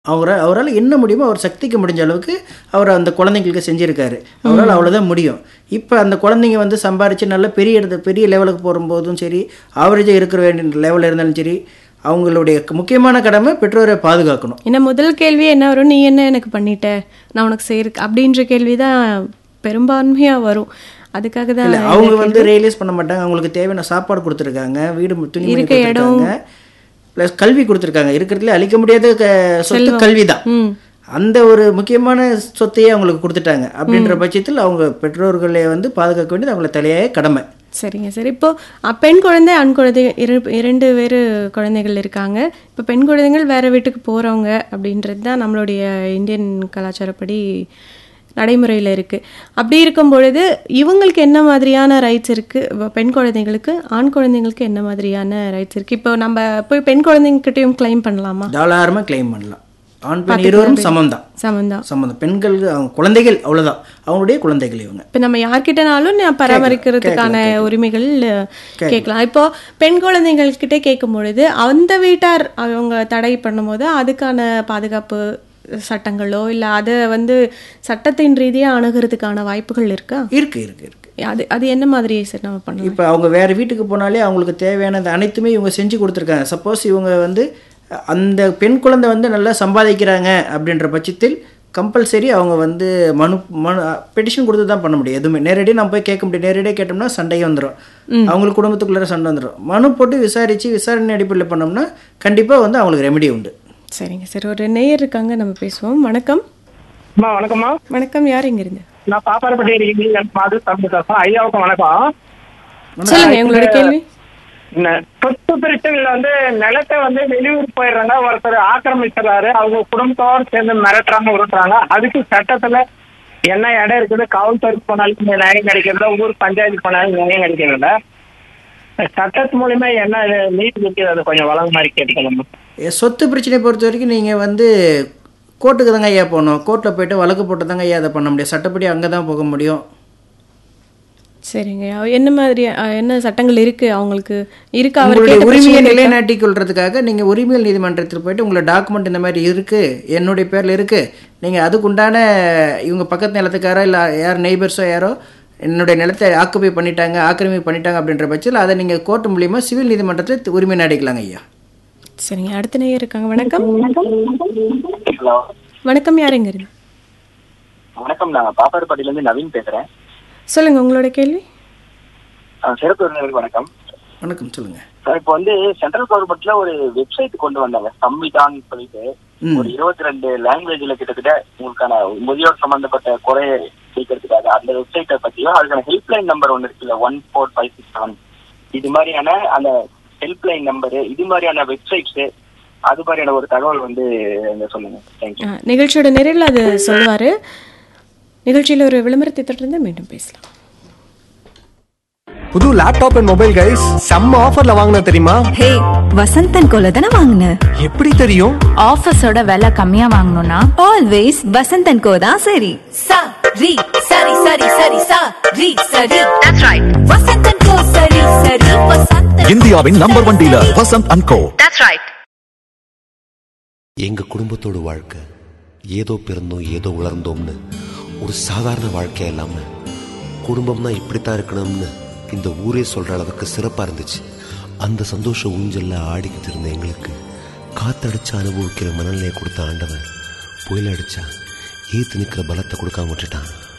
அவரை அவரால் என்ன முடியுமோ அவர் சக்திக்கு முடிஞ்ச அளவுக்கு அவர் அந்த குழந்தைங்களுக்கு செஞ்சுருக்காரு அவரால் அவ்வளோதான் முடியும் இப்போ அந்த குழந்தைங்க வந்து சம்பாரித்து நல்ல பெரிய இடத்து பெரிய லெவலுக்கு போகும்போதும் சரி ஆவரேஜாக இருக்கிற வேண்டிய லெவலில் இருந்தாலும் சரி அவங்களுடைய முக்கியமான கடமை பெற்றோரை பாதுகாக்கணும் ஏன்னா முதல் கேள்வி என்ன வரும் நீ என்ன எனக்கு பண்ணிட்ட நான் உனக்கு செய்ய அப்படின்ற கேள்வி தான் பெரும்பான்மையாக வரும் அதுக்காக தான் இல்லை அவங்க வந்து ரியலைஸ் பண்ண மாட்டாங்க அவங்களுக்கு தேவையான சாப்பாடு கொடுத்துருக்காங்க வீடு துணி இருக்க இடம். கொடுத்துருக்காங்க ப்ளஸ் கல்வி கொடுத்துருக்காங்க இருக்கிறதுல அழிக்க முடியாத க- சொத்து கல்வி தான் ம் அந்த ஒரு முக்கியமான சொத்தையே அவங்களுக்கு கொடுத்துட்டாங்க அப்படின்ற பட்சத்தில் அவங்க பெற்றோர்களை வந்து பாதுகாக்க வேண்டியது அவங்கள தலையாய கடமை சரிங்க சரி இப்போ அ, பெண் குழந்தை ஆண் குழந்தை இரு இரண்டு வேறு குழந்தைகள் இருக்காங்க இப்போ பெண் குழந்தைகள் வேற வீட்டுக்கு போறவங்க அப்படின்றது தான் நம்மளுடைய இந்தியன் கலாச்சாரப்படி நடைமுறையில் இருக்கு அப்படி இருக்கும் பொழுது இவங்களுக்கு என்ன மாதிரியான ரைட்ஸ் இருக்கு இப்போ பெண் குழந்தைங்களுக்கு ஆண் குழந்தைங்களுக்கு என்ன மாதிரியான ரைட்ஸ் இருக்கு இப்போ நம்ம போய் பெண் குழந்தைங்கிட்டையும் கிளைம் பண்ணலாமா தாராளமாக கிளைம் பண்ணலாம் ஆண் பெண் இருவரும் சமம் தான் சமந்தான் சம்மந்தம் பெண்கள் அவங்க குழந்தைகள் அவ்வளவுதான் அவங்களுடைய குழந்தைகள் இவங்க இப்போ நம்ம யார்கிட்டனாலும் நான் பராமரிக்கிறதுக்கான உரிமைகள் கேட்கலாம் இப்போ பெண் குழந்தைகள் கிட்ட கேட்கும் பொழுது அந்த வீட்டார் அவங்க தடை பண்ணும்போது அதுக்கான பாதுகாப்பு சட்டங்களோ இல்லை அதை வந்து சட்டத்தின் ரீதியாக அணுகிறதுக்கான வாய்ப்புகள் இருக்கா இருக்கு இருக்கு இருக்கு அது அது என்ன மாதிரி சார் நம்ம பண்ணலாம் இப்போ அவங்க வேற வீட்டுக்கு போனாலே அவங்களுக்கு தேவையானது அனைத்துமே இவங்க செஞ்சு கொடுத்துருக்காங்க சப்போஸ் இவங்க வந்து அந்த பெண் குழந்தை வந்து நல்லா சம்பாதிக்கிறாங்க அப்படின்ற பட்சத்தில் கம்பல்சரி அவங்க வந்து மனு மனு பெட்டிஷன் கொடுத்து தான் பண்ண முடியும் எதுவுமே நேரடியாக நம்ம போய் கேட்க முடியும் நேரடியாக கேட்டோம்னா சண்டையே வந்துடும் அவங்களுக்கு குடும்பத்துக்குள்ளே சண்டை வந்துடும் மனு போட்டு விசாரித்து விசாரணை அடிப்படையில் பண்ணோம்னா கண்டிப்பாக வந்து அவங்களுக்கு ரெமெடி உண்டு சரிங்க சார் ஒரு நேயர் இருக்காங்க நம்ம பேசுவோம் வணக்கம் அம்மா வணக்கம்மா வணக்கம் யார் இங்க இருந்து நான் பாப்பாரப்பட்டி இருக்கீங்க மாது தமிழ் பேசுறேன் ஐயாவுக்கு வணக்கம் சொல்லுங்க உங்களோட கேள்வி ந- சொத்து பிரச்சனையில வந்து நிலத்தை வந்து வெளியூர் போயிடுறாங்க ஒருத்தர் ஆக்கிரமிச்சிடறாரு அவங்க குடும்பத்தோடு சேர்ந்து மிரட்டுறாங்க உருட்டுறாங்க அதுக்கு சட்டத்துல என்ன இடம் இருக்குது காவல்துறைக்கு போனாலும் இந்த நியாயம் கிடைக்கிறதா ஊர் பஞ்சாயத்து போனாலும் நியாயம் கிடைக்கிறதில்ல சட்டத்து மூலியமா என்ன நீதி இருக்குது அது கொஞ்சம் வழங்க மாதிரி கேட்டுக்கணும் எ, சொத்து பிரச்சனையை பொறுத்த வரைக்கும் நீங்கள் வந்து கோர்ட்டுக்கு தாங்க ஐயா போகணும் கோர்ட்டில் போயிட்டு வழக்கு போட்டு தாங்க ஐயா அதை பண்ண முடியும் சட்டப்படி அங்கே தான் போக முடியும் சரிங்க என்ன மாதிரி அஹ், என்ன சட்டங்கள் இருக்கு அவங்களுக்கு இருக்கு அவர் உங்களுடைய கேட்ட உரிமையை பிரச்சனை இருக்கா? நிலைநாட்டிக் கொள்றதுக்காக நீங்கள் உரிமையல் நீதிமன்றத்தில் போயிட்டு உங்களை டாக்குமெண்ட் இந்த மாதிரி இருக்குது என்னுடைய பேரில் இருக்குது நீங்கள் அதுக்குண்டான இவங்க பக்கத்து நிலத்துக்காரோ இல்லை யார் நெய்பர்ஸோ யாரோ என்னுடைய நிலத்தை ஆக்குபை பண்ணிட்டாங்க ஆக்கிரமிப்பு பண்ணிட்டாங்க அப்படின்ற பட்சத்தில் அதை நீங்கள் கோர்ட் மூலியமா சிவில் நீதிமன்றத்தில் உரிமை நாடிக்கலாங்க ஐயா சரிங்க அடுத்த நேயர் இருக்காங்க வணக்கம் ஹலோ வணக்கம் யாருங்க இருந்து வணக்கம் நான் பாப்பாரப்பட்டில இருந்து நவீன் பேசுறேன் சொல்லுங்க உங்களோட கேள்வி அஹ் சிறப்பு விருந்தினருக்கு வணக்கம் வணக்கம் சொல்லுங்கள் சார் இப்போ வந்து சென்ட்ரல் கவர்மெண்ட்ல ஒரு வெப்சைட் கொண்டு வந்தாங்க சம்விதான் சொல்லிட்டு ம். ஒரு இருபத்தி ரெண்டு லாங்குவேஜ்ல கிட்டத்தட்ட உங்களுக்கான முதியோர் சம்பந்தப்பட்ட குறைய கேட்கறதுக்காக அந்த வெப்சைட்டை பத்தியும் அதுக்கான ஹெல்ப்லைன் நம்பர் ஒன்று இருக்குல்ல one four five six seven இது மாதிரியான அந்த ஹெல்ப்லைன் நம்பரு இது மாதிரியான வெப்சைட்ஸ் அது மாதிரியான ஒரு தகவல் வந்து இங்க சொல்லுங்க தேங்க்யூ அஹ், நிகழ்ச்சியோட நிறைவில் அது சொல்லுவாரு நிகழ்ச்சியில் ஒரு விளம்பரத்தை தொடர்ந்து மீண்டும் பேசலாம் புது லேப்டாப் அண்ட் மொபைல் கைஸ் செம்ம ஆஃபர்ல வாங்கின தெரியுமா ஹே வசந்தன் கோல தானே வாங்கின எப்படி தெரியும் ஆஃபீஸோட விலை கம்மியா வாங்கணும்னா ஆல்வேஸ் வசந்தன் கோ தான் சரி சா ரி சரி சரி சரி சா ரி சரி தட்ஸ் ரைட் வசந்தன் கோ சரி சரி வசந்தன் இந்தியாவின் number one dealer Vasanth and co that's right எங்க குடும்பத்தோட வாழ்க்கை ஏதோ பிறந்தோம் ஏதோ வளர்ந்தோம்னு ஒரு சாதாரண வாழ்க்கை இல்லாம குடும்பம்னா இப்படித்தான் இருக்கணும்னு இந்த ஊரே சொல்ற அளவுக்கு சிறப்பா இருந்துச்சு அந்த சந்தோஷ ஊஞ்சல்ல ஆடிக்கிட்டு இருந்த எங்களுக்கு காத்தடிச்சு அனுபவிக்கிற மனநிலையை கொடுத்த ஆண்டவன் புயல் அடிச்சா ஏத்து நிக்கிற பலத்தை கொடுக்காம விட்டுட்டான்